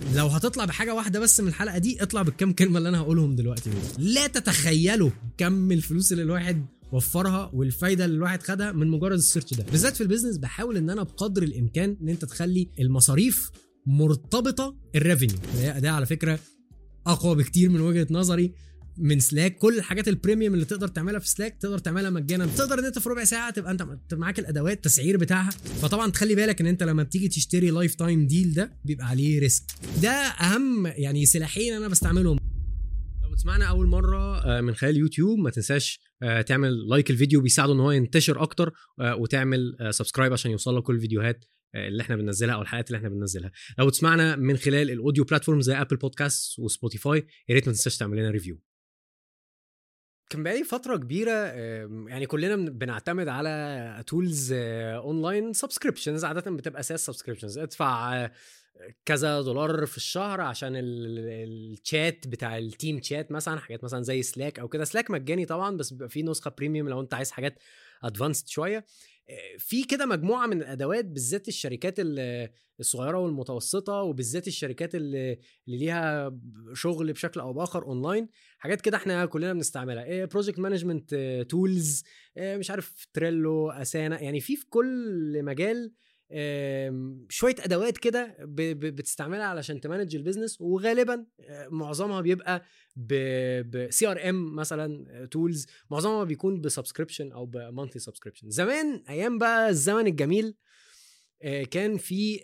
لو هتطلع بحاجه واحده بس من الحلقه دي اطلع بالكام كلمه اللي انا هقولهم دلوقتي دول لا تتخيلوا كم الفلوس اللي الواحد وفرها والفايده اللي الواحد خدها من مجرد السيرش ده بالذات في البيزنس بحاول ان انا بقدر الامكان ان انت تخلي المصاريف مرتبطه الريفينيو ده, ده على فكره اقوى بكتير من وجهه نظري من سلاك كل الحاجات البريميوم اللي تقدر تعملها في سلاك تقدر تعملها مجانا تقدر ان انت في ربع ساعه تبقى انت معاك الادوات التسعير بتاعها فطبعا تخلي بالك ان انت لما بتيجي تشتري لايف تايم ديل ده بيبقى عليه ريسك ده اهم يعني سلاحين انا بستعملهم لو بتسمعنا اول مره آه، من خلال يوتيوب ما تنساش آه، تعمل لايك الفيديو بيساعده ان هو ينتشر اكتر آه، وتعمل سبسكرايب عشان يوصل لك كل الفيديوهات اللي احنا بننزلها او الحلقات اللي احنا بننزلها لو تسمعنا من خلال الاوديو بلاتفورم زي ابل بودكاست وسبوتيفاي يا ريت ما تنساش تعمل لنا ريفيو كان بقالي فترة كبيرة يعني كلنا بنعتمد على تولز اونلاين سبسكريبشنز عادة بتبقى اساس سبسكريبشنز ادفع كذا دولار في الشهر عشان الشات بتاع التيم شات مثلا حاجات مثلا زي سلاك او كده سلاك مجاني طبعا بس بيبقى فيه نسخه بريميوم لو انت عايز حاجات ادفانسد شويه في كده مجموعه من الادوات بالذات الشركات الصغيره والمتوسطه وبالذات الشركات اللي, اللي ليها شغل بشكل او باخر اونلاين حاجات كده احنا كلنا بنستعملها بروجكت مانجمنت تولز مش عارف تريلو اسانا يعني في في كل مجال شويه ادوات كده بتستعملها علشان تمانج البيزنس وغالبا آه، معظمها بيبقى بسي ار ام مثلا تولز معظمها بيكون بسبسكريبشن او بمانثلي سبسكريبشن زمان ايام بقى الزمن الجميل آه، كان في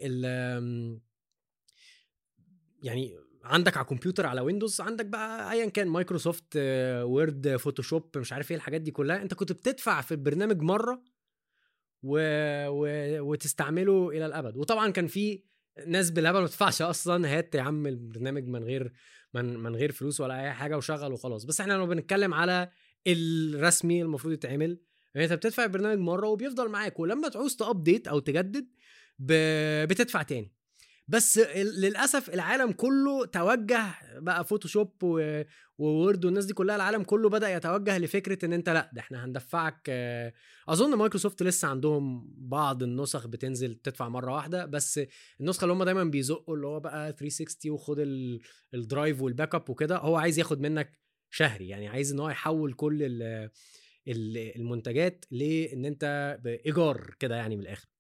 يعني عندك على كمبيوتر على ويندوز عندك بقى ايا كان مايكروسوفت وورد فوتوشوب مش عارف ايه الحاجات دي كلها انت كنت بتدفع في البرنامج مره و... و... وتستعمله الى الابد وطبعا كان في ناس بالهبل ما تدفعش اصلا هات يا عم البرنامج من غير من, من غير فلوس ولا اي حاجه وشغل وخلاص بس احنا لو بنتكلم على الرسمي المفروض يتعمل يعني انت بتدفع البرنامج مره وبيفضل معاك ولما تعوز تابديت او تجدد ب... بتدفع تاني بس للاسف العالم كله توجه بقى فوتوشوب وورد والناس دي كلها العالم كله بدا يتوجه لفكره ان انت لا ده احنا هندفعك اظن مايكروسوفت لسه عندهم بعض النسخ بتنزل تدفع مره واحده بس النسخه اللي هم دايما بيزقوا اللي هو بقى 360 وخد الدرايف والباك اب وكده هو عايز ياخد منك شهري يعني عايز ان هو يحول كل المنتجات لان انت بايجار كده يعني من الاخر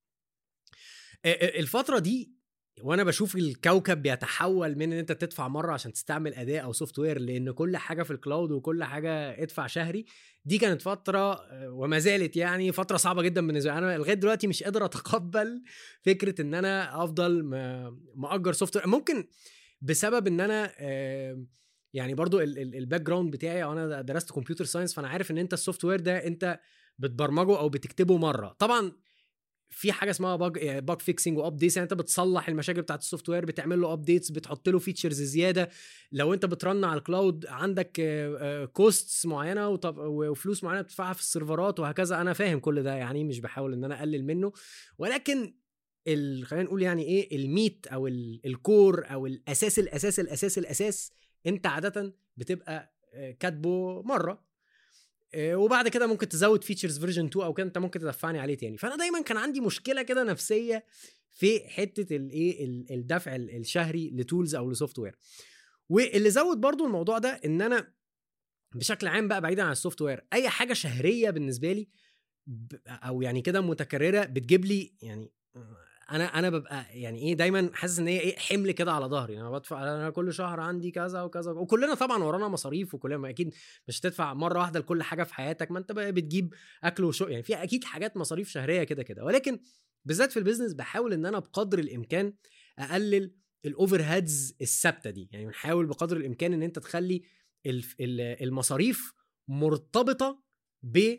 الفتره دي وانا بشوف الكوكب بيتحول من ان انت تدفع مره عشان تستعمل اداه او سوفت وير لان كل حاجه في الكلاود وكل حاجه ادفع شهري دي كانت فتره وما زالت يعني فتره صعبه جدا بالنسبه لي انا لغايه دلوقتي مش قادر اتقبل فكره ان انا افضل ماجر سوفت وير ممكن بسبب ان انا يعني برضو الباك جراوند بتاعي انا درست كمبيوتر ساينس فانا عارف ان انت السوفت وير ده انت بتبرمجه او بتكتبه مره طبعا في حاجه اسمها باج باج فيكسنج وابديتس يعني انت بتصلح المشاكل بتاعت السوفت وير بتعمل له ابديتس بتحط له فيتشرز زياده لو انت بترن على الكلاود عندك كوستس آه، آه، معينه وفلوس معينه بتدفعها في السيرفرات وهكذا انا فاهم كل ده يعني مش بحاول ان انا اقلل منه ولكن خلينا نقول يعني ايه الميت او الكور او الاساس الاساس الاساس الاساس انت عاده بتبقى آه، كاتبه مره آه، وبعد كده ممكن تزود فيتشرز فيرجن 2 او كده انت ممكن تدفعني عليه تاني فانا دايما كان عندي مشكله كده نفسيه في حته الايه الدفع الشهري لتولز او لسوفت وير واللي زود برضو الموضوع ده ان انا بشكل عام بقى بعيدا عن السوفت وير اي حاجه شهريه بالنسبه لي او يعني كده متكرره بتجيب لي يعني انا انا ببقى يعني ايه دايما حاسس ان هي ايه حمل كده على ظهري انا بدفع انا كل شهر عندي كذا وكذا وكلنا طبعا ورانا مصاريف وكلنا اكيد مش هتدفع مره واحده لكل حاجه في حياتك ما انت بقى بتجيب اكل وشرب يعني في اكيد حاجات مصاريف شهريه كده كده ولكن بالذات في البيزنس بحاول ان انا بقدر الامكان اقلل الاوفر هيدز الثابته دي يعني بنحاول بقدر الامكان ان انت تخلي المصاريف مرتبطه ب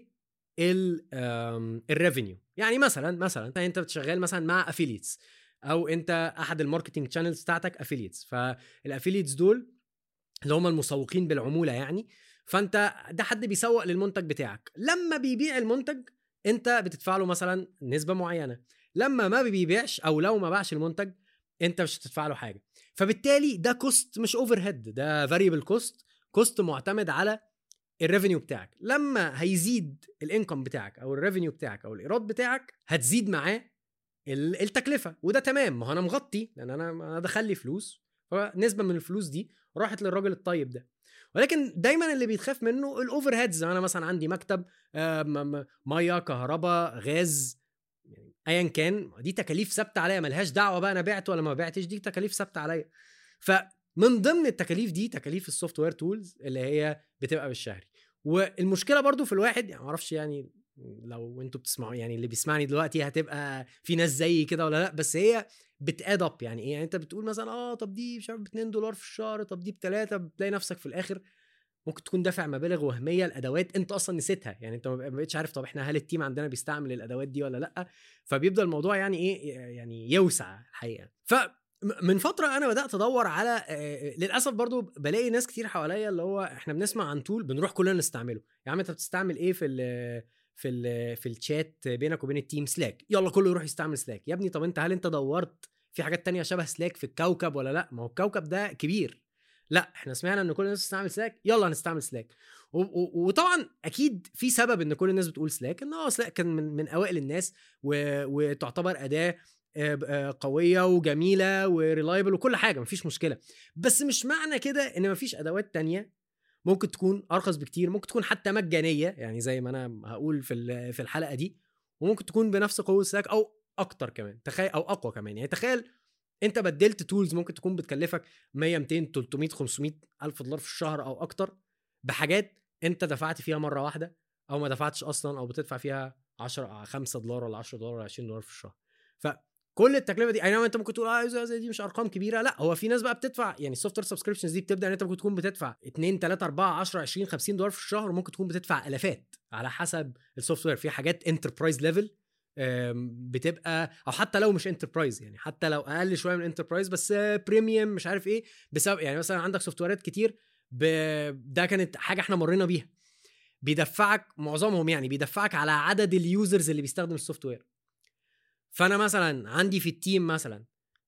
الريفينيو يعني مثلا مثلا انت بتشغل مثلا مع افيليتس او انت احد الماركتنج شانلز بتاعتك افيليتس فالافيليتس دول اللي هم المسوقين بالعموله يعني فانت ده حد بيسوق للمنتج بتاعك لما بيبيع المنتج انت بتدفع له مثلا نسبه معينه لما ما بيبيعش او لو ما باعش المنتج انت مش هتدفع له حاجه فبالتالي ده كوست مش اوفر هيد ده فاريبل كوست كوست معتمد على الريفينيو بتاعك لما هيزيد الانكم بتاعك او الريفينيو بتاعك او الايراد بتاعك هتزيد معاه التكلفه وده تمام ما هو انا مغطي لان انا انا دخل لي فلوس فنسبه من الفلوس دي راحت للراجل الطيب ده ولكن دايما اللي بيتخاف منه الاوفر هيدز انا مثلا عندي مكتب ميه كهرباء غاز يعني ايا كان دي تكاليف ثابته عليا ملهاش دعوه بقى انا بعت ولا ما بعتش دي تكاليف ثابته عليا فمن ضمن التكاليف دي تكاليف السوفت وير تولز اللي هي بتبقى بالشهري والمشكله برضو في الواحد يعني معرفش يعني لو انتوا بتسمعوا يعني اللي بيسمعني دلوقتي هتبقى في ناس زيي كده ولا لا بس هي بتاد اب يعني ايه يعني انت بتقول مثلا اه طب دي مش عارف ب 2 دولار في الشهر طب دي بثلاثه بتلاقي نفسك في الاخر ممكن تكون دافع مبالغ وهميه لادوات انت اصلا نسيتها يعني انت ما بقتش عارف طب احنا هل التيم عندنا بيستعمل الادوات دي ولا لا فبيبدا الموضوع يعني ايه يعني يوسع الحقيقه ف من فتره انا بدات ادور على للاسف برضو بلاقي ناس كتير حواليا اللي هو احنا بنسمع عن تول بنروح كلنا نستعمله يا عم انت بتستعمل ايه في ال في ال في الشات بينك وبين التيم سلاك يلا كله يروح يستعمل سلاك يا ابني طب انت هل انت دورت في حاجات تانية شبه سلاك في الكوكب ولا لا ما هو الكوكب ده كبير لا احنا سمعنا ان كل الناس بتستعمل سلاك يلا هنستعمل سلاك وطبعا اكيد في سبب ان كل الناس بتقول سلاك ان اه سلاك كان من, من اوائل الناس و... وتعتبر اداه قويه وجميله وريلايبل وكل حاجه مفيش مشكله بس مش معنى كده ان مفيش ادوات تانية ممكن تكون ارخص بكتير ممكن تكون حتى مجانيه يعني زي ما انا هقول في في الحلقه دي وممكن تكون بنفس قوه سلاك او اكتر كمان تخيل او اقوى كمان يعني تخيل انت بدلت تولز ممكن تكون بتكلفك 100 200 300 500 الف دولار في الشهر او اكتر بحاجات انت دفعت فيها مره واحده او ما دفعتش اصلا او بتدفع فيها 10 5 دولار ولا 10 دولار ولا 20 دولار في الشهر فكل التكلفه دي اي نعم انت ممكن تقول اه زي دي مش ارقام كبيره لا هو في ناس بقى بتدفع يعني السوفت وير سبسكريبشنز دي بتبدا ان انت ممكن تكون بتدفع 2 3 4 10 20 50 دولار في الشهر وممكن تكون بتدفع الافات على حسب السوفت وير في حاجات انتربرايز ليفل بتبقى او حتى لو مش انتربرايز يعني حتى لو اقل شويه من انتربرايز بس بريميوم مش عارف ايه بسبب يعني مثلا عندك سوفت ويرات كتير ب... ده كانت حاجه احنا مرينا بيها بيدفعك معظمهم يعني بيدفعك على عدد اليوزرز اللي بيستخدم السوفت وير فانا مثلا عندي في التيم مثلا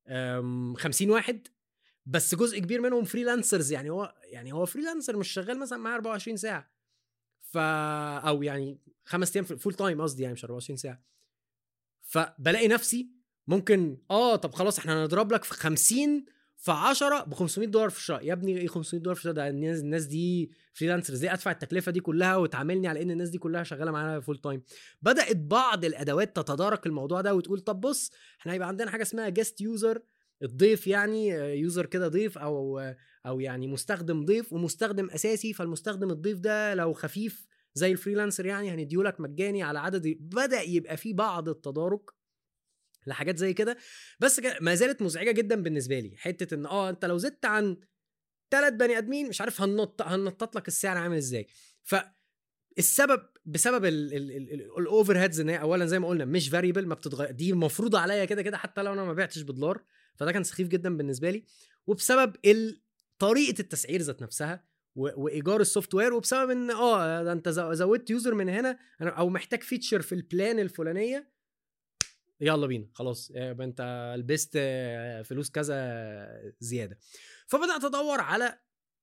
50 واحد بس جزء كبير منهم فريلانسرز يعني هو يعني هو فريلانسر مش شغال مثلا معايا 24 ساعه ف او يعني خمس ايام فول تايم قصدي يعني مش 24 ساعه فبلاقي نفسي ممكن اه طب خلاص احنا هنضرب لك في 50 في 10 ب 500 دولار في الشهر يا ابني ايه 500 دولار في الشهر ده الناس الناس دي فريلانسرز ازاي ادفع التكلفه دي كلها وتعاملني على ان الناس دي كلها شغاله معانا فول تايم بدات بعض الادوات تتدارك الموضوع ده وتقول طب بص احنا هيبقى عندنا حاجه اسمها جيست يوزر الضيف يعني يوزر كده ضيف او او يعني مستخدم ضيف ومستخدم اساسي فالمستخدم الضيف ده لو خفيف زي الفريلانسر يعني هنديهولك مجاني على عدد بدا يبقى في بعض التدارك لحاجات زي كده بس ما زالت مزعجه جدا بالنسبه لي حته ان اه انت لو زدت عن ثلاث بني ادمين مش عارف هننط هننطط لك السعر عامل ازاي ف السبب بسبب الاوفر هيدز ان هي اولا زي ما قلنا مش فاريبل ما بتتغير دي مفروضه عليا كده كده حتى لو انا ما بعتش بدولار فده كان سخيف جدا بالنسبه لي وبسبب طريقه التسعير ذات نفسها وايجار السوفت وير وبسبب ان اه ده انت زودت يوزر من هنا او محتاج فيتشر في البلان الفلانيه يلا بينا خلاص يبقى انت لبست فلوس كذا زياده فبدات ادور على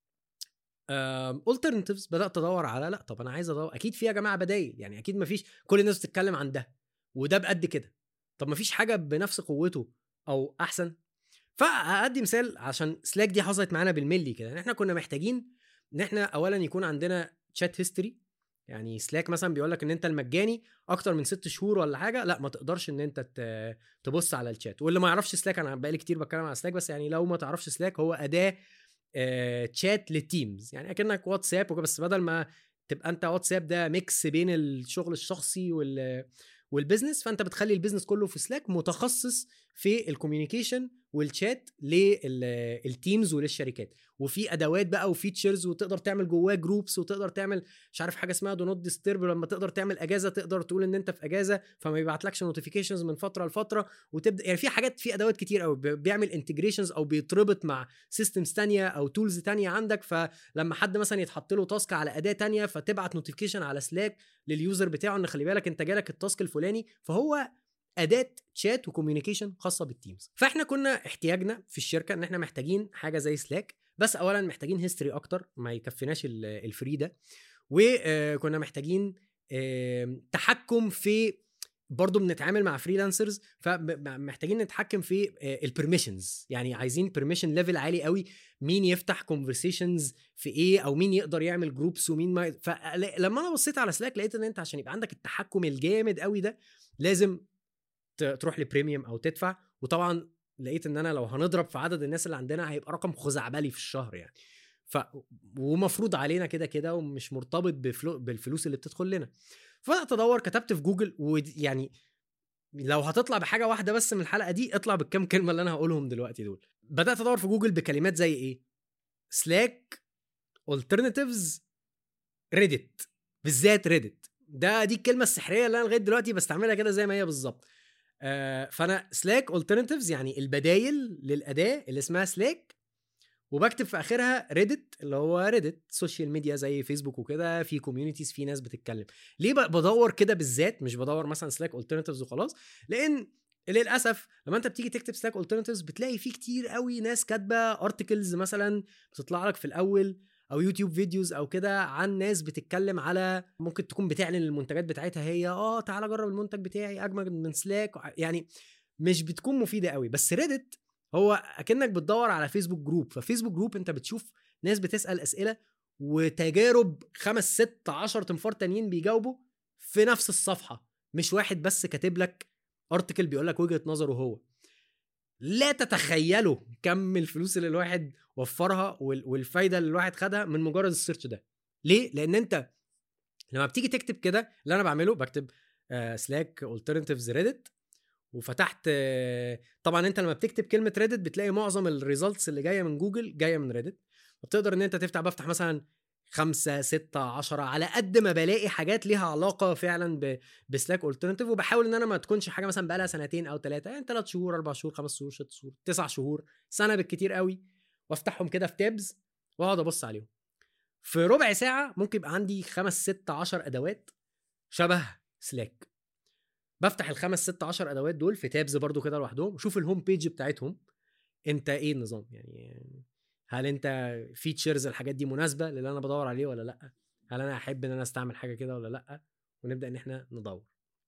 الترناتيفز بدات ادور على لا طب انا عايز ادور اكيد في يا جماعه بدايل يعني اكيد ما فيش كل الناس بتتكلم عن ده وده بقد كده طب ما فيش حاجه بنفس قوته او احسن فادي مثال عشان سلاك دي حصلت معانا بالملي كده احنا كنا محتاجين ان احنا اولا يكون عندنا شات هيستوري يعني سلاك مثلا بيقول لك ان انت المجاني اكتر من ست شهور ولا حاجه لا ما تقدرش ان انت تبص على الشات واللي ما يعرفش سلاك انا بقالي كتير بتكلم على سلاك بس يعني لو ما تعرفش سلاك هو اداه تشات للتيمز يعني اكنك واتساب بس بدل ما تبقى انت واتساب ده ميكس بين الشغل الشخصي وال والبزنس فانت بتخلي البيزنس كله في سلاك متخصص في الكوميونيكيشن والشات للتيمز وللشركات وفي ادوات بقى وفيتشرز وتقدر تعمل جواه جروبس وتقدر تعمل مش عارف حاجه اسمها دو نوت ديسترب لما تقدر تعمل اجازه تقدر تقول ان انت في اجازه فما يبعتلكش نوتيفيكيشنز من فتره لفتره وتبدا يعني في حاجات في ادوات كتير قوي بيعمل انتجريشنز او بيتربط مع سيستمز تانية او تولز تانية عندك فلما حد مثلا يتحط له تاسك على اداه تانية فتبعت نوتيفيكيشن على سلاك لليوزر بتاعه ان خلي بالك انت جالك التاسك الفلاني فهو اداه شات وكوميونيكيشن خاصه بالتيمز فاحنا كنا احتياجنا في الشركه ان احنا محتاجين حاجه زي سلاك بس اولا محتاجين هيستوري اكتر ما يكفيناش الفري ده وكنا محتاجين تحكم في برضو بنتعامل مع فريلانسرز فمحتاجين نتحكم في البرميشنز يعني عايزين بيرميشن ليفل عالي قوي مين يفتح كونفرسيشنز في ايه او مين يقدر يعمل جروبس ومين ما فلما انا بصيت على سلاك لقيت ان انت عشان يبقى عندك التحكم الجامد قوي ده لازم تروح لبريميوم او تدفع وطبعا لقيت ان انا لو هنضرب في عدد الناس اللي عندنا هيبقى رقم خزعبلي في الشهر يعني ف ومفروض علينا كده كده ومش مرتبط بفلو... بالفلوس اللي بتدخل لنا فبدات ادور كتبت في جوجل ويعني لو هتطلع بحاجه واحده بس من الحلقه دي اطلع بالكام كلمه اللي انا هقولهم دلوقتي دول بدات ادور في جوجل بكلمات زي ايه سلاك alternatives ريدت بالذات ريدت ده دي الكلمه السحريه اللي انا لغايه دلوقتي بستعملها كده زي ما هي بالظبط آه فانا سلاك alternatives يعني البدايل للاداه اللي اسمها سلاك وبكتب في اخرها ريدت اللي هو ريدت سوشيال ميديا زي فيسبوك وكده في كوميونيتيز في ناس بتتكلم ليه بدور كده بالذات مش بدور مثلا سلاك الترناتيفز وخلاص لان للاسف لما انت بتيجي تكتب سلاك الترناتيفز بتلاقي فيه كتير قوي ناس كاتبه ارتكلز مثلا بتطلع لك في الاول او يوتيوب فيديوز او كده عن ناس بتتكلم على ممكن تكون بتعلن المنتجات بتاعتها هي اه تعالى جرب المنتج بتاعي اجمل من سلاك يعني مش بتكون مفيده قوي بس ريدت هو اكنك بتدور على فيسبوك جروب ففيسبوك جروب انت بتشوف ناس بتسال اسئله وتجارب خمس ست عشر تنفار تانيين بيجاوبوا في نفس الصفحه مش واحد بس كاتب لك ارتكل بيقول لك وجهه نظره هو لا تتخيلوا كم الفلوس اللي الواحد وفرها والفايده اللي الواحد خدها من مجرد السيرش ده ليه لان انت لما بتيجي تكتب كده اللي انا بعمله بكتب سلاك alternatives ريدت وفتحت طبعا انت لما بتكتب كلمه ريدت بتلاقي معظم الريزلتس اللي جايه من جوجل جايه من ريدت وبتقدر ان انت تفتح بفتح مثلا خمسة ستة عشرة على قد ما بلاقي حاجات ليها علاقة فعلا بسلاك الترنتيف وبحاول ان انا ما تكونش حاجة مثلا بقالها سنتين او ثلاثة يعني ثلاث شهور اربع شهور خمس شهور ست شهور تسع شهور سنة بالكتير قوي وافتحهم كده في تابز واقعد ابص عليهم في ربع ساعة ممكن يبقى عندي خمس ست عشر ادوات شبه سلاك بفتح الخمس ست عشر ادوات دول في تابز برضو كده لوحدهم شوف الهوم بيج بتاعتهم انت ايه النظام يعني هل انت فيتشرز الحاجات دي مناسبه للي انا بدور عليه ولا لا هل انا احب ان انا استعمل حاجه كده ولا لا ونبدا ان احنا ندور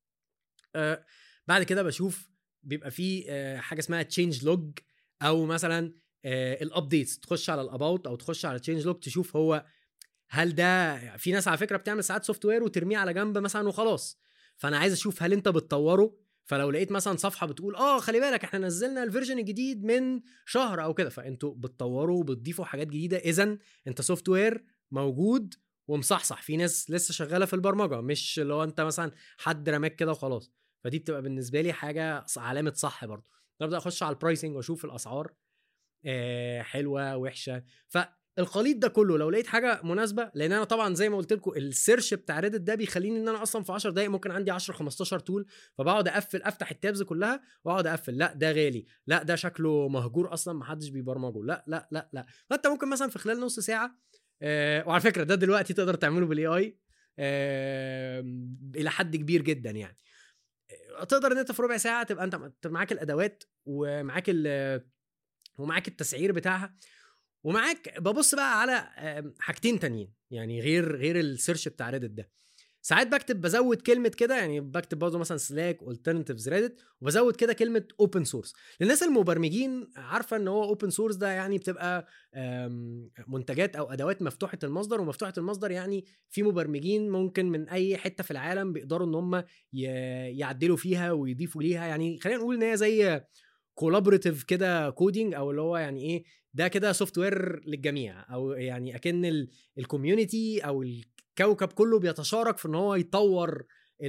آه بعد كده بشوف بيبقى في آه حاجه اسمها تشينج لوج او مثلا آه الابديتس تخش على الاباوت او تخش على تشينج لوج تشوف هو هل ده في ناس على فكره بتعمل ساعات سوفت وير وترميه على جنب مثلا وخلاص فانا عايز اشوف هل انت بتطوره فلو لقيت مثلا صفحه بتقول اه خلي بالك احنا نزلنا الفيرجن الجديد من شهر او كده فانتوا بتطوروا وبتضيفوا حاجات جديده اذا انت سوفت وير موجود ومصحصح في ناس لسه شغاله في البرمجه مش اللي هو انت مثلا حد رماك كده وخلاص فدي بتبقى بالنسبه لي حاجه علامه صح برضه ببدا اخش على البرايسنج واشوف الاسعار آه حلوه وحشه ف الخليط ده كله لو لقيت حاجه مناسبه لان انا طبعا زي ما قلت لكم السيرش بتاع ريدت ده بيخليني ان انا اصلا في 10 دقائق ممكن عندي 10 15 تول فبقعد اقفل افتح التابز كلها واقعد اقفل لا ده غالي لا ده شكله مهجور اصلا ما حدش بيبرمجه لا لا لا لا فانت ممكن مثلا في خلال نص ساعه آه وعلى فكره ده دلوقتي تقدر تعمله بالاي اي آه الى حد كبير جدا يعني آه تقدر ان انت في ربع ساعه تبقى انت معاك الادوات ومعاك ومعاك التسعير بتاعها ومعاك ببص بقى على حاجتين تانيين يعني غير غير السيرش بتاع ريدت ده ساعات بكتب بزود كلمه كده يعني بكتب برضه مثلا سلاك alternatives ريدت وبزود كده كلمه اوبن سورس للناس المبرمجين عارفه ان هو اوبن سورس ده يعني بتبقى منتجات او ادوات مفتوحه المصدر ومفتوحه المصدر يعني في مبرمجين ممكن من اي حته في العالم بيقدروا ان هم يعدلوا فيها ويضيفوا ليها يعني خلينا نقول ان هي زي كولابوريتيف كده كودينج او اللي هو يعني ايه ده كده سوفت وير للجميع او يعني اكن الكوميونتي او الكوكب كله بيتشارك في ان هو يطور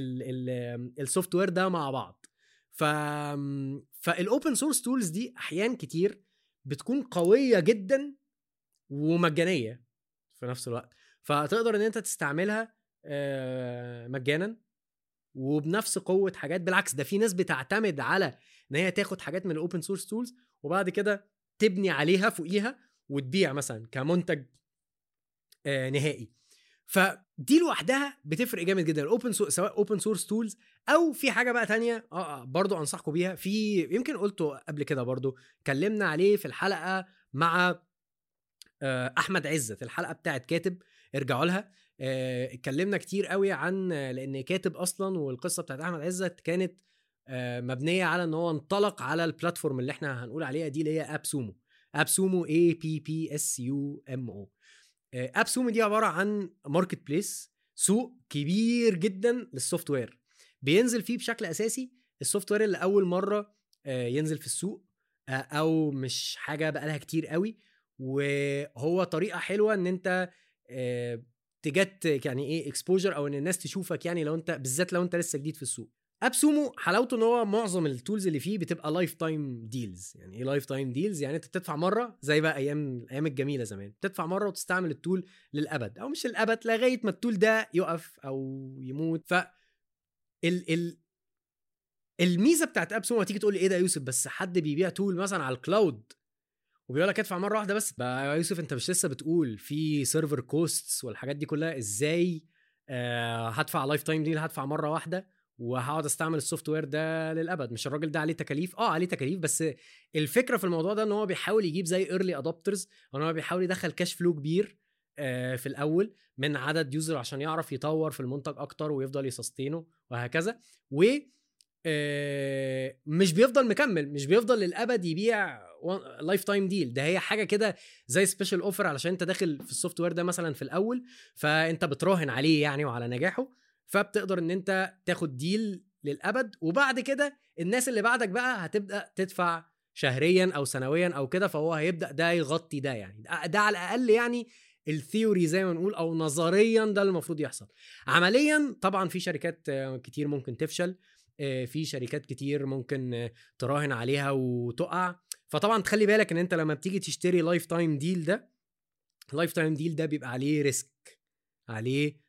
السوفت وير ده مع بعض ف فالاوبن سورس تولز دي احيان كتير بتكون قويه جدا ومجانيه في نفس الوقت فتقدر ان انت تستعملها مجانا وبنفس قوه حاجات بالعكس ده في ناس بتعتمد على ان هي تاخد حاجات من الاوبن سورس تولز وبعد كده تبني عليها فوقيها وتبيع مثلا كمنتج آه نهائي فدي لوحدها بتفرق جامد جدا الاوبن سواء اوبن سورس تولز او في حاجه بقى تانية اه برضو انصحكم بيها في يمكن قلته قبل كده برضو اتكلمنا عليه في الحلقه مع آه احمد عزت الحلقه بتاعت كاتب ارجعوا لها آه، اتكلمنا كتير قوي عن لان كاتب اصلا والقصه بتاعت احمد عزت كانت آه، مبنيه على ان هو انطلق على البلاتفورم اللي احنا هنقول عليها دي اللي هي اب سومو اب سومو اي بي بي اس يو ام او اب سومو دي عباره عن ماركت بليس سوق كبير جدا للسوفت وير بينزل فيه بشكل اساسي السوفت وير اللي اول مره آه، ينزل في السوق آه، او مش حاجه بقالها كتير قوي وهو طريقه حلوه ان انت تجت يعني ايه اكسبوجر او ان الناس تشوفك يعني لو انت بالذات لو انت لسه جديد في السوق اب سومو حلاوته ان هو معظم التولز اللي فيه بتبقى لايف تايم ديلز يعني ايه لايف تايم ديلز يعني انت بتدفع مره زي بقى ايام الايام الجميله زمان بتدفع مره وتستعمل التول للابد او مش للابد لغايه ما التول ده يقف او يموت ف ال ال الميزه بتاعت اب سومو تيجي تقول لي ايه ده يا يوسف بس حد بيبيع تول مثلا على الكلاود وبيقول لك ادفع مره واحده بس بقى يا يوسف انت مش لسه بتقول في سيرفر كوستس والحاجات دي كلها ازاي آه هدفع لايف تايم ديل هدفع مره واحده وهقعد استعمل السوفت وير ده للابد مش الراجل ده عليه تكاليف اه عليه تكاليف بس الفكره في الموضوع ده ان هو بيحاول يجيب زي ايرلي ادابترز ان هو بيحاول يدخل كاش فلو كبير آه في الاول من عدد يوزر عشان يعرف يطور في المنتج اكتر ويفضل يسستينه وهكذا و آه، مش بيفضل مكمل مش بيفضل للابد يبيع لايف تايم ديل ده هي حاجه كده زي سبيشال اوفر علشان انت داخل في السوفت وير ده مثلا في الاول فانت بتراهن عليه يعني وعلى نجاحه فبتقدر ان انت تاخد ديل للابد وبعد كده الناس اللي بعدك بقى هتبدا تدفع شهريا او سنويا او كده فهو هيبدا ده يغطي ده يعني ده على الاقل يعني الثيوري زي ما نقول او نظريا ده اللي المفروض يحصل عمليا طبعا في شركات كتير ممكن تفشل آه، في شركات كتير ممكن تراهن عليها وتقع فطبعا تخلي بالك ان انت لما بتيجي تشتري لايف تايم ديل ده لايف تايم ديل ده بيبقى عليه ريسك عليه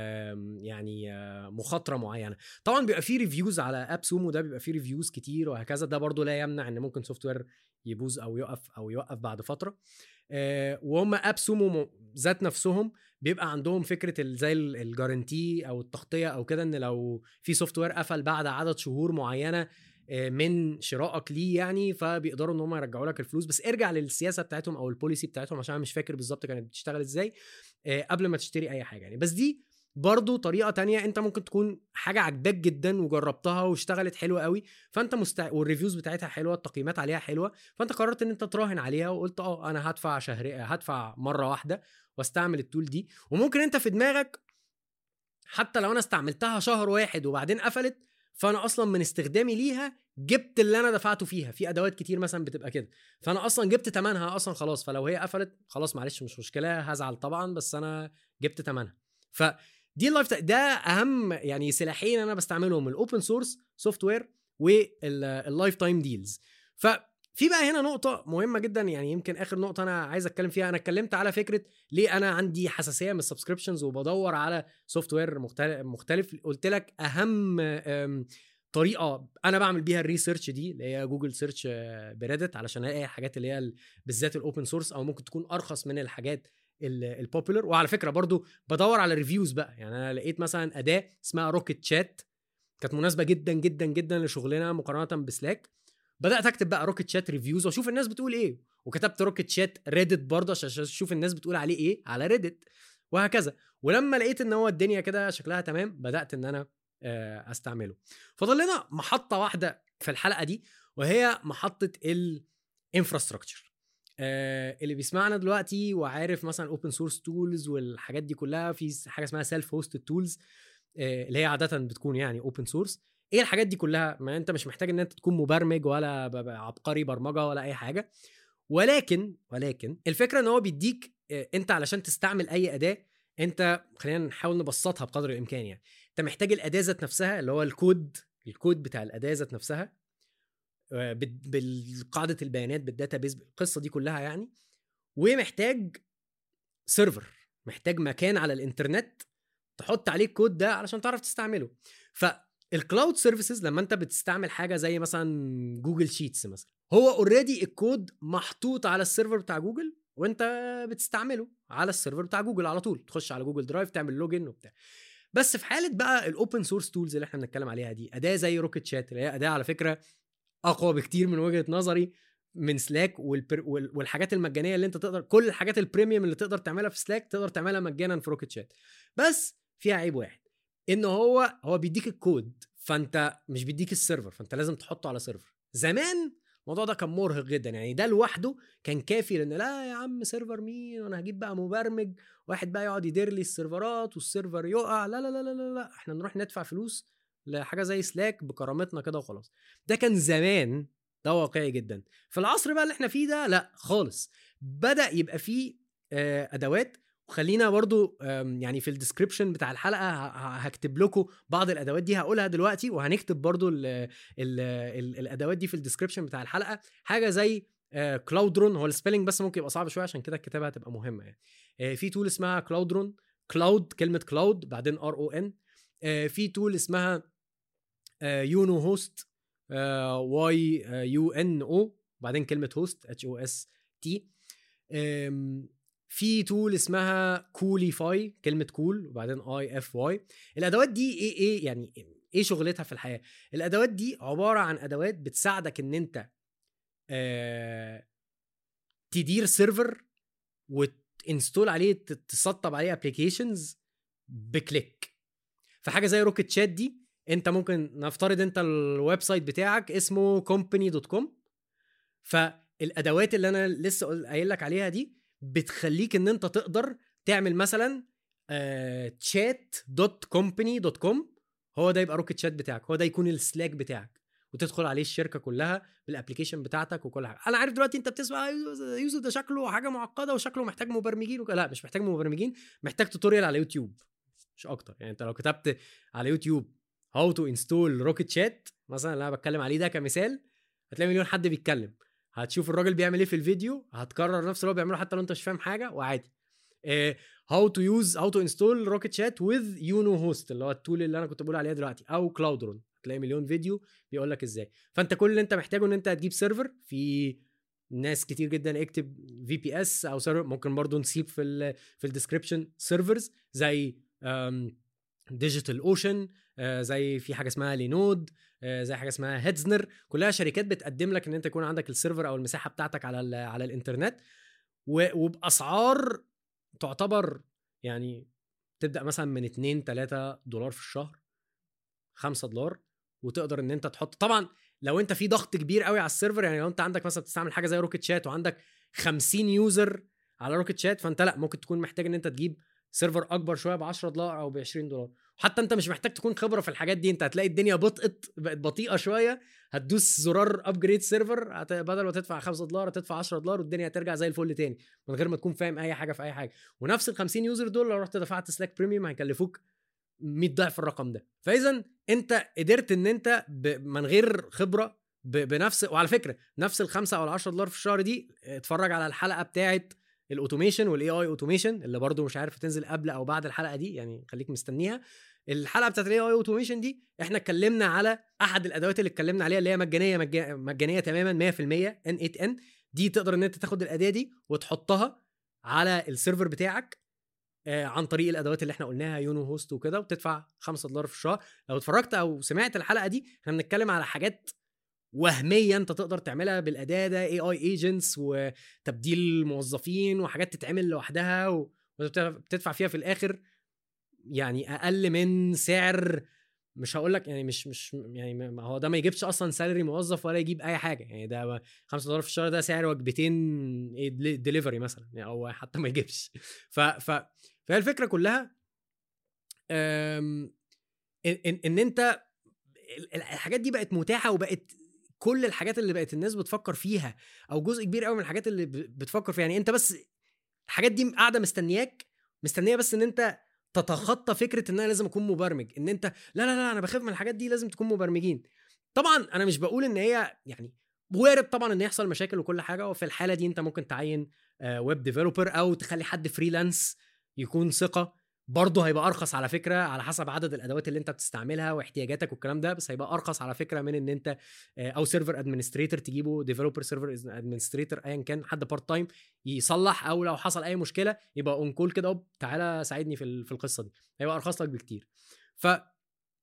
يعني آه، مخاطره معينه طبعا بيبقى فيه ريفيوز على اب سومو ده بيبقى فيه ريفيوز كتير وهكذا ده برضو لا يمنع ان ممكن سوفت وير يبوظ او يقف او يوقف بعد فتره آه، وهم اب سومو ذات نفسهم بيبقى عندهم فكره زي الجارنتي او التغطيه او كده ان لو في سوفت وير قفل بعد عدد شهور معينه آه، من شرائك ليه يعني فبيقدروا ان هم يرجعوا لك الفلوس بس ارجع للسياسه بتاعتهم او البوليسي بتاعتهم عشان انا مش فاكر بالظبط كانت بتشتغل ازاي آه، قبل ما تشتري اي حاجه يعني بس دي برضو طريقه تانية انت ممكن تكون حاجه عجباك جدا وجربتها واشتغلت حلوه قوي فانت مست... والريفيوز بتاعتها حلوه التقييمات عليها حلوه فانت قررت ان انت تراهن عليها وقلت اه انا هدفع شهر هدفع مره واحده واستعمل التول دي وممكن انت في دماغك حتى لو انا استعملتها شهر واحد وبعدين قفلت فانا اصلا من استخدامي ليها جبت اللي انا دفعته فيها في ادوات كتير مثلا بتبقى كده فانا اصلا جبت ثمنها اصلا خلاص فلو هي قفلت خلاص معلش مش مشكله هزعل طبعا بس انا جبت ثمنها ف دي اللايف ده اهم يعني سلاحين انا بستعملهم الاوبن سورس سوفت وير واللايف تايم ديلز ففي بقى هنا نقطة مهمة جدا يعني يمكن آخر نقطة أنا عايز أتكلم فيها أنا اتكلمت على فكرة ليه أنا عندي حساسية من السبسكريبشنز وبدور على سوفت وير مختلف قلت لك أهم طريقه انا بعمل بيها الريسيرش دي اللي هي جوجل سيرش بريدت علشان الاقي الحاجات اللي هي بالذات الاوبن سورس او ممكن تكون ارخص من الحاجات البوبولر وعلى فكره برضو بدور على ريفيوز بقى يعني انا لقيت مثلا اداه اسمها روكيت شات كانت مناسبه جدا جدا جدا لشغلنا مقارنه بسلاك بدات اكتب بقى روكيت شات ريفيوز واشوف الناس بتقول ايه وكتبت روكيت شات ريدت برضه عشان اشوف الناس بتقول عليه ايه على ريدت وهكذا ولما لقيت ان هو الدنيا كده شكلها تمام بدات ان انا آه، استعمله فضل لنا محطه واحده في الحلقه دي وهي محطه الانفراستراكشر آه اللي بيسمعنا دلوقتي وعارف مثلا اوبن سورس تولز والحاجات دي كلها في حاجه اسمها سيلف هوستد تولز اللي هي عاده بتكون يعني اوبن سورس ايه الحاجات دي كلها ما انت مش محتاج ان انت تكون مبرمج ولا عبقري برمجه ولا اي حاجه ولكن ولكن الفكره ان هو بيديك آه، انت علشان تستعمل اي اداه انت خلينا نحاول نبسطها بقدر الامكان يعني انت محتاج الاداه ذات نفسها اللي هو الكود الكود بتاع الاداه ذات نفسها آه، بالقاعده البيانات بالداتابيز القصه دي كلها يعني ومحتاج سيرفر محتاج مكان على الانترنت تحط عليه الكود ده علشان تعرف تستعمله فالكلاود سيرفيسز لما انت بتستعمل حاجه زي مثلا جوجل شيتس مثلا هو اوريدي الكود محطوط على السيرفر بتاع جوجل وانت بتستعمله على السيرفر بتاع جوجل على طول تخش على جوجل درايف تعمل لوجن وبتاع بس في حاله بقى الاوبن سورس تولز اللي احنا بنتكلم عليها دي اداه زي روكيت شات اللي هي اداه على فكره اقوى بكتير من وجهه نظري من سلاك والبر... وال- والحاجات المجانيه اللي انت تقدر كل الحاجات البريميوم اللي تقدر تعملها في سلاك تقدر تعملها مجانا في روكيت شات بس فيها عيب واحد ان هو هو بيديك الكود فانت مش بيديك السيرفر فانت لازم تحطه على سيرفر زمان الموضوع ده كان مرهق جدا يعني ده لوحده كان كافي لان لا يا عم سيرفر مين وانا هجيب بقى مبرمج واحد بقى يقعد يدير لي السيرفرات والسيرفر يقع لا لا لا لا لا, لا. احنا نروح ندفع فلوس لحاجه زي سلاك بكرامتنا كده وخلاص ده كان زمان ده واقعي جدا في العصر بقى اللي احنا فيه ده لا خالص بدا يبقى فيه آه، ادوات وخلينا برضو آم، يعني في الديسكريبشن بتاع الحلقه ه- ه- هكتب لكم بعض الادوات دي هقولها دلوقتي وهنكتب برضو ال ال ال الادوات دي في الديسكريبشن بتاع الحلقه حاجه زي كلاودرون هو السبيلنج بس ممكن يبقى صعب شويه عشان كده الكتابه هتبقى مهمه يعني آه، في تول اسمها كلاودرون كلاود كلمه كلاود بعدين ار او ان في تول اسمها يونو هوست واي يو ان او بعدين كلمه هوست اتش او اس تي في تول اسمها كوليفاي كلمه كول وبعدين اي اف واي الادوات دي ايه ايه يعني ايه شغلتها في الحياه الادوات دي عباره عن ادوات بتساعدك ان انت آه تدير سيرفر وتنستول عليه ت- تسطب عليه ابلكيشنز بكليك فحاجه زي روكيت شات دي انت ممكن نفترض انت الويب سايت بتاعك اسمه company.com فالادوات اللي انا لسه قل- قايل لك عليها دي بتخليك ان انت تقدر تعمل مثلا chat دوت كومباني دوت كوم هو ده يبقى روكيت شات بتاعك هو ده يكون السلاك بتاعك وتدخل عليه الشركه كلها بالابلكيشن بتاعتك وكل حاجه انا عارف دلوقتي انت بتسمع "يوسف- يوسف ده شكله حاجه معقده وشكله محتاج مبرمجين وك... لا مش محتاج مبرمجين محتاج توتوريال على يوتيوب مش اكتر يعني انت لو كتبت على يوتيوب هاو تو انستول روكيت شات مثلا اللي انا بتكلم عليه ده كمثال هتلاقي مليون حد بيتكلم هتشوف الراجل بيعمل ايه في الفيديو هتكرر نفس اللي هو بيعمله حتى لو انت مش فاهم حاجه وعادي هاو تو يوز هاو تو انستول روكيت شات وذ يونو هوست اللي هو التول اللي انا كنت بقول عليها دلوقتي او كلاودرون هتلاقي مليون فيديو بيقول لك ازاي فانت كل اللي انت محتاجه ان انت هتجيب سيرفر في ناس كتير جدا اكتب في بي اس او سيرفر ممكن برضو نسيب في ال في الديسكربشن سيرفرز زي ديجيتال اوشن زي في حاجه اسمها لينود آه، زي حاجه اسمها هيدزنر كلها شركات بتقدم لك ان انت يكون عندك السيرفر او المساحه بتاعتك على ال على الانترنت و- وباسعار تعتبر يعني تبدا مثلا من 2 3 دولار في الشهر 5 دولار وتقدر ان انت تحط طبعا لو انت في ضغط كبير قوي على السيرفر يعني لو انت عندك مثلا بتستعمل حاجه زي روكيت شات وعندك 50 يوزر على روكيت شات فانت لا ممكن تكون محتاج ان انت تجيب سيرفر اكبر شويه ب 10 دولار او ب 20 دولار وحتى انت مش محتاج تكون خبره في الحاجات دي انت هتلاقي الدنيا بطئت بقت بطيئه شويه هتدوس زرار ابجريد سيرفر هت... بدل ما تدفع 5 دولار هتدفع 10 دولار والدنيا هترجع زي الفل تاني من غير ما تكون فاهم اي حاجه في اي حاجه ونفس ال 50 يوزر دول لو رحت دفعت سلاك بريميوم هيكلفوك 100 ضعف الرقم ده فاذا انت قدرت ان انت ب... من غير خبره ب... بنفس وعلى فكره نفس الخمسة او العشرة دولار في الشهر دي اتفرج على الحلقه بتاعه الاوتوميشن والاي اي اوتوميشن اللي برضو مش عارف تنزل قبل او بعد الحلقه دي يعني خليك مستنيها الحلقه بتاعت الاي اي اوتوميشن دي احنا اتكلمنا على احد الادوات اللي اتكلمنا عليها اللي هي مجانيه مجا- مجانيه تماما 100% ان 8 ان دي تقدر ان انت تاخد الاداه دي وتحطها على السيرفر بتاعك آه، عن طريق الادوات اللي احنا قلناها يونو هوست وكده وتدفع 5 دولار في الشهر لو اتفرجت او سمعت الحلقه دي احنا بنتكلم على حاجات وهميه انت تقدر تعملها بالاداه ده اي اي ايجنتس وتبديل موظفين وحاجات تتعمل لوحدها و- وبتدفع فيها في الاخر يعني اقل من سعر مش هقول لك يعني مش مش يعني ما هو ده ما يجيبش اصلا سالري موظف ولا يجيب اي حاجه يعني ده 5 دولار في الشهر ده سعر وجبتين ديليفري مثلا يعني او حتى ما يجيبش ف ف فهي الفكره كلها أم، ان ان, إن انت ال- الحاجات دي بقت متاحه وبقت كل الحاجات اللي بقت الناس بتفكر فيها او جزء كبير قوي من الحاجات اللي ب- بتفكر فيها يعني انت بس الحاجات دي قاعده مستنياك مستنيه بس ان انت تتخطى فكره ان انا لازم اكون مبرمج ان انت لا لا لا انا بخاف من الحاجات دي لازم تكون مبرمجين طبعا انا مش بقول ان هي يعني وارد طبعا ان يحصل مشاكل وكل حاجه وفي الحاله دي انت ممكن تعين ويب ديفلوبر او تخلي حد فريلانس يكون ثقه برضه هيبقى ارخص على فكره على حسب عدد الادوات اللي انت بتستعملها واحتياجاتك والكلام ده بس هيبقى ارخص على فكره من ان انت آه، او سيرفر ادمنستريتور تجيبه ديفلوبر سيرفر ادمنستريتور ايا كان حد بارت تايم يصلح او لو حصل اي مشكله يبقى اون كول كده "أوب، تعالى ساعدني في ال- في القصه دي هيبقى ارخص لك بكتير ف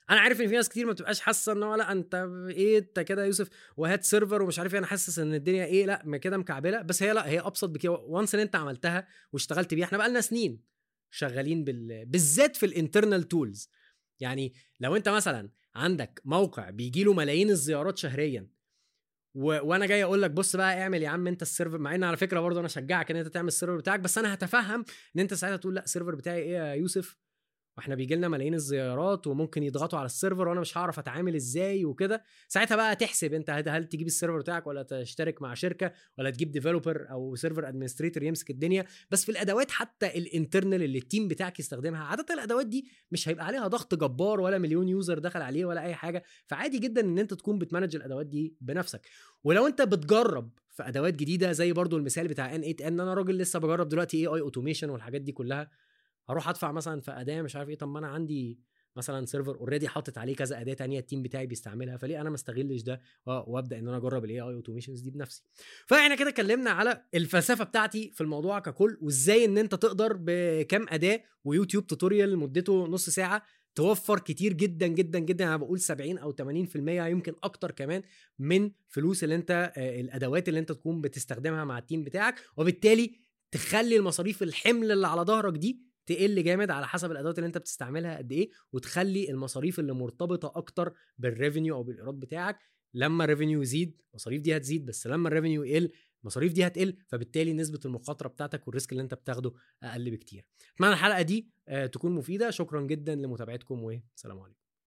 انا عارف ان في ناس كتير ما بتبقاش حاسه ان هو لا انت ايه انت كده يا يوسف وهات سيرفر ومش عارف ايه انا حاسس ان الدنيا ايه لا ما كده مكعبله بس هي لا هي ابسط بكده وانس ان انت عملتها واشتغلت بيها احنا بقى لنا سنين شغالين بال... بالذات في الانترنال تولز يعني لو انت مثلا عندك موقع بيجي له ملايين الزيارات شهريا و... وانا جاي اقول لك بص بقى اعمل يا عم انت السيرفر مع ان على فكره برضه انا اشجعك ان انت تعمل السيرفر بتاعك بس انا هتفهم ان انت ساعتها تقول لا السيرفر بتاعي ايه يا يوسف واحنا بيجي لنا ملايين الزيارات وممكن يضغطوا على السيرفر وانا مش هعرف اتعامل ازاي وكده ساعتها بقى تحسب انت هل تجيب السيرفر بتاعك ولا تشترك مع شركه ولا تجيب ديفلوبر او سيرفر ادمنستريتور يمسك الدنيا بس في الادوات حتى الانترنال اللي التيم بتاعك يستخدمها عاده الادوات دي مش هيبقى عليها ضغط جبار ولا مليون يوزر دخل عليه ولا اي حاجه فعادي جدا ان انت تكون بتمانج الادوات دي بنفسك ولو انت بتجرب في ادوات جديده زي برضو المثال بتاع ان 8 ان انا راجل لسه بجرب دلوقتي اي اي اوتوميشن والحاجات دي كلها هروح ادفع مثلا في اداه مش عارف ايه طب ما انا عندي مثلا سيرفر اوريدي حاطط عليه كذا اداه تانية التيم بتاعي بيستعملها فليه انا ما استغلش ده وابدا ان انا اجرب الاي اي اوتوميشنز دي بنفسي فاحنا كده اتكلمنا على الفلسفه بتاعتي في الموضوع ككل وازاي ان انت تقدر بكام اداه ويوتيوب توتوريال مدته نص ساعه توفر كتير جدا جدا جدا انا بقول 70 او 80% يمكن اكتر كمان من فلوس اللي انت الادوات اللي انت تكون بتستخدمها مع التيم بتاعك وبالتالي تخلي المصاريف الحمل اللي على ظهرك دي تقل جامد على حسب الادوات اللي انت بتستعملها قد ايه وتخلي المصاريف اللي مرتبطه اكتر بالريفينيو او بالايراد بتاعك لما الريفينيو يزيد المصاريف دي هتزيد بس لما الريفينيو يقل المصاريف دي هتقل فبالتالي نسبه المخاطره بتاعتك والريسك اللي انت بتاخده اقل بكتير اتمنى الحلقه دي تكون مفيده شكرا جدا لمتابعتكم والسلام عليكم